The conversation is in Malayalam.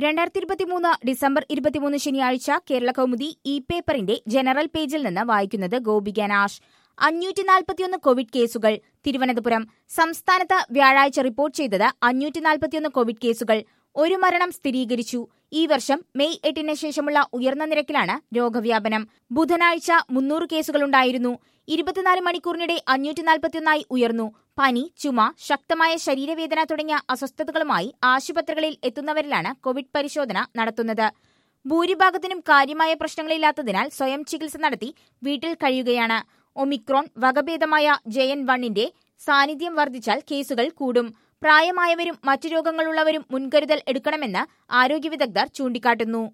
രണ്ടായിരത്തി ഇരുപത്തിമൂന്ന് ഡിസംബർ ഇരുപത്തിമൂന്ന് ശനിയാഴ്ച കേരള കൗമുദി ഇ പേപ്പറിന്റെ ജനറൽ പേജിൽ നിന്ന് വായിക്കുന്നത് ഗോപിക നാഷ് അഞ്ഞൂറ്റി നാൽപ്പത്തിയൊന്ന് കോവിഡ് കേസുകൾ തിരുവനന്തപുരം സംസ്ഥാനത്ത് വ്യാഴാഴ്ച റിപ്പോർട്ട് ചെയ്തത് അഞ്ഞൂറ്റി നാൽപ്പത്തിയൊന്ന് കോവിഡ് കേസുകൾ ഒരു മരണം സ്ഥിരീകരിച്ചു ഈ വർഷം മെയ് എട്ടിന് ശേഷമുള്ള ഉയർന്ന നിരക്കിലാണ് രോഗവ്യാപനം ബുധനാഴ്ച മുന്നൂറ് കേസുകളുണ്ടായിരുന്നു ഇരുപത്തിനാല് മണിക്കൂറിനിടെ അഞ്ഞൂറ്റി നാൽപ്പത്തിയൊന്നായി ഉയർന്നു പനി ചുമ ശക്തമായ ശരീരവേദന തുടങ്ങിയ അസ്വസ്ഥതകളുമായി ആശുപത്രികളിൽ എത്തുന്നവരിലാണ് കോവിഡ് പരിശോധന നടത്തുന്നത് ഭൂരിഭാഗത്തിനും കാര്യമായ പ്രശ്നങ്ങളില്ലാത്തതിനാൽ സ്വയം ചികിത്സ നടത്തി വീട്ടിൽ കഴിയുകയാണ് ഒമിക്രോൺ വകഭേദമായ ജയൻ വണ്ണിന്റെ സാന്നിധ്യം വർദ്ധിച്ചാൽ കേസുകൾ കൂടും പ്രായമായവരും മറ്റു രോഗങ്ങളുള്ളവരും മുൻകരുതൽ എടുക്കണമെന്ന് ആരോഗ്യ വിദഗ്ധർ ചൂണ്ടിക്കാട്ടുന്നു